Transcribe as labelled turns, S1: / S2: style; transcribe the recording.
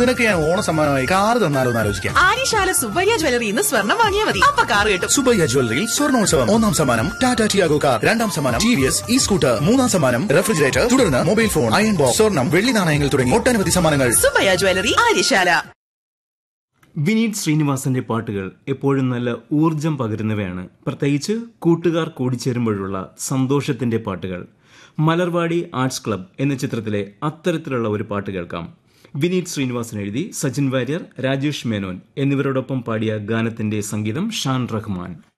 S1: നിനക്ക് ഞാൻ ഓണ സമ്മാനമായി കാറ് തന്നാലോ എന്ന് ആലോചിക്കാം
S2: ആര്യശാല സുബ്ബയ്യ ജ്വല്ലറി ഇന്ന് സ്വർണം വാങ്ങിയാൽ മതി അപ്പൊ കാർ കിട്ടും
S1: സുബയ്യ ജ്വല്ലറിയിൽ സ്വർണോത്സവം ഒന്നാം സമ്മാനം ടാറ്റ ടിയാഗോ കാർ രണ്ടാം സമ്മാനം ടി വി എസ് ഇ സ്കൂട്ടർ മൂന്നാം സമ്മാനം റെഫ്രിജറേറ്റർ തുടർന്ന് മൊബൈൽ ഫോൺ അയൺ ബോക്സ് സ്വർണം വെള്ളി നാണയങ്ങൾ തുടങ്ങി ഒട്ടനവധി സമ്മാനങ്ങൾ
S2: സുബ്ബയ്യ ജ്വല്ലറി ആര്യശാല
S3: വിനീത് ശ്രീനിവാസന്റെ പാട്ടുകൾ എപ്പോഴും നല്ല ഊർജം പകരുന്നവയാണ് പ്രത്യേകിച്ച് കൂട്ടുകാർ കൂടിച്ചേരുമ്പോഴുള്ള സന്തോഷത്തിന്റെ പാട്ടുകൾ മലർവാടി ആർട്സ് ക്ലബ് എന്ന ചിത്രത്തിലെ അത്തരത്തിലുള്ള ഒരു പാട്ട് കേൾക്കാം വിനീത് ശ്രീനിവാസൻ എഴുതി സച്ചിൻ വാര്യർ രാജേഷ് മേനോൻ എന്നിവരോടൊപ്പം പാടിയ ഗാനത്തിന്റെ സംഗീതം ഷാൻ റഹ്മാൻ